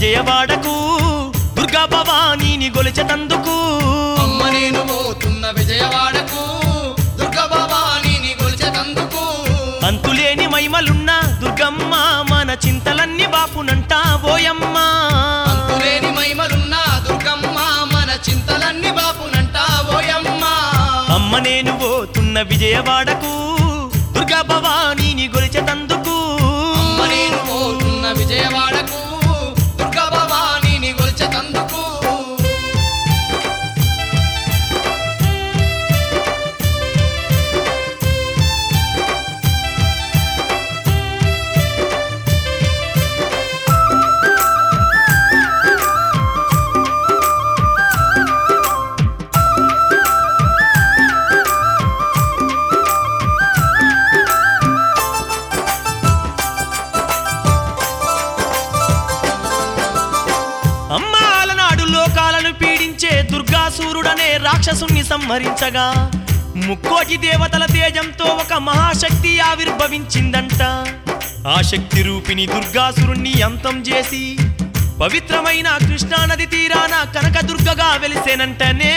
విజయవాడకు దుర్గా భవానీని గొలిచెతందుకు అమ్మ నేను పోతున్న విజయవాడకు దుర్గ భవానీని గొలిచెతందుకు అంతులేని మైమలున్న దుర్గమ్మ మన చింతలన్నీ బాపునంట ఓయమ్మ అంతులేని మహిమలున్న దుర్గమ్మ మన చింతలన్నీ బాపునంట ఓయమ్మ అమ్మ నేను పోతున్న విజయవాడకు దుర్గా భవానీని గొలిచెతందుకు అమ్మ నేను పోతున్న విజయవాడకు దుర్గ భవానీని గొలిచెతందుకు అమ్మ అలనాడు లోకాలను పీడించే దుర్గాసూరుడనే రాక్షసుణ్ణి సంహరించగా ముక్కోటి దేవతల తేజంతో ఒక మహాశక్తి ఆవిర్భవించిందంట ఆ శక్తి రూపిణి దుర్గాసురుణ్ణి అంతం చేసి పవిత్రమైన కృష్ణానది తీరాన కనకదుర్గగా వెలిసేనంటనే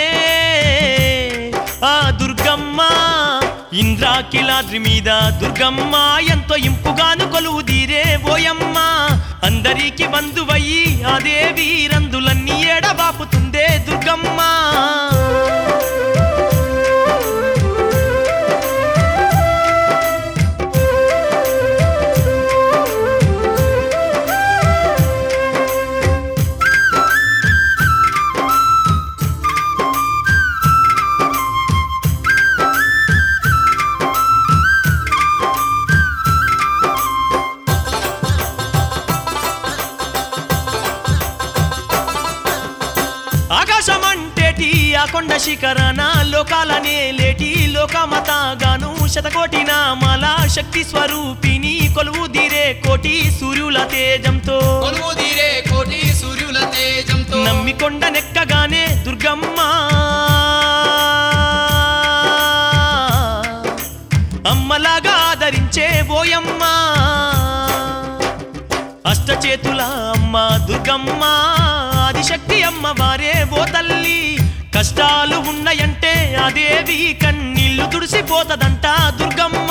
ఆ దుర్గమ్మ ఇంద్రాకిలాద్రి మీద దుర్గమ్మ ఎంతో ఇంపుగాను కొలువు తీరే ఓయమ్మ అందరికి బంధువయ్యి ఆ దేవి రందులన్నీ ఏడబాపుతుందే దుర్గమ్మ ఆకాశమంటేటి ఆ కొండ శిఖరాన లోకాలనే లేటి లోకమతగాను శతకోటి నామాల శక్తి స్వరూపిణి కొలువు దీరే కోటి సూర్యుల తేజంతో కొలువు తీరే కోటి సూర్యుల తేజంతో నమ్మి కొండ నెక్కగానే దుర్గమ్మ అమ్మలాగా ఆదరించే ఓయమ్మ అష్టచేతుల అమ్మ దుర్గమ్మ ఆదిశక్తి అమ్మ వారే ఓ తల్లి కష్టాలు ఉన్నాయంటే ఆ దేవి కన్నీళ్లు తుడిసిపోతదంట దుర్గమ్మ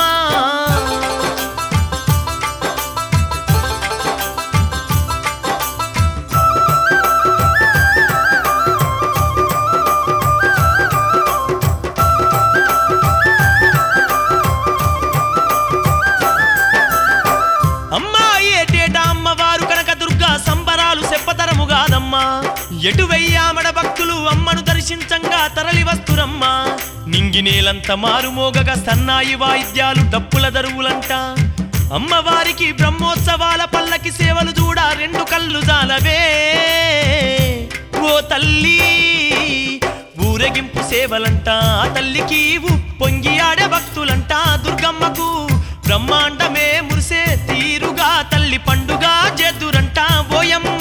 అమ్మా ఏటేటా అమ్మవారు కనుక దుర్గా సంబరాలు చెప్పతరము కాదమ్మా ఎటు వెయ్యామడ భక్తులు అమ్మను దర్శించంగా తరలి వస్తురమ్మా నింగి నేలంత మారుమోగగా సన్నాయి వాయిద్యాలు డప్పుల దరువులంట అమ్మవారికి బ్రహ్మోత్సవాల పల్లకి సేవలు చూడ రెండు కళ్ళు జాలవే ఓ తల్లి ఊరేగింపు సేవలంట ఆ తల్లికి పొంగి ఆడే భక్తులంట దుర్గమ్మకు బ్రహ్మాండమే మురిసే తీరుగా తల్లి పండుగ చేదురంట ఓయమ్మ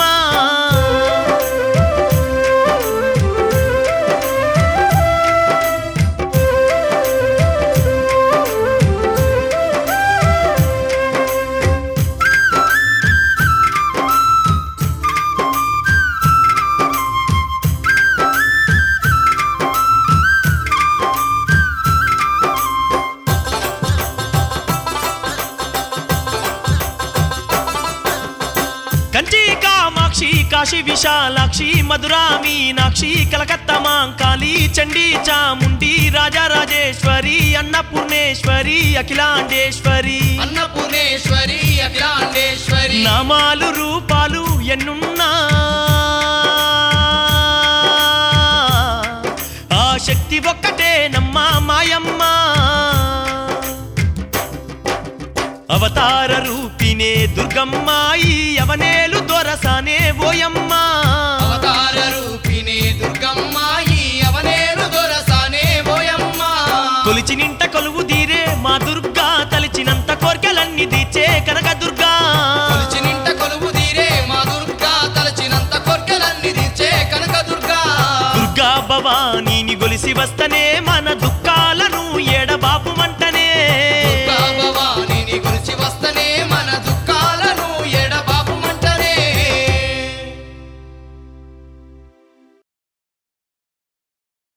కంచి కామాక్షి కాశీ విశాలాక్షి మధురా మీనాక్షి కలకత్తా మాంకాళి చండీ చాముండి రాజరాజేశ్వరి అన్నపూర్ణేశ్వరి అఖిలాండేశ్వరి అన్నపూర్ణేశ్వరి అఖిలాండేశ్వరి నామాలు రూపాలు ఎన్నున్నా ఆ శక్తి ఒక్కటే నమ్మా మాయమ్మ అవతార రూపినే దుర్గమ్మాయి అవనేలు దొరసానే ఓయమ్మ అవతార రూపిణి దుర్గమ్మ ఈ అవనేరు దొరసానే పోయమ్మ కొలిచి నింట కొలువు తీరే మా దుర్గా తలిచినంత కోర్కెలన్నీ తీర్చే కనక దుర్గా కొలిచి నింట కొలువు తీరే మా దుర్గా తలచినంత కొర్కెలన్నీ తీర్చే కనక దుర్గా దుర్గా భవానీని గొలిసి వస్తనే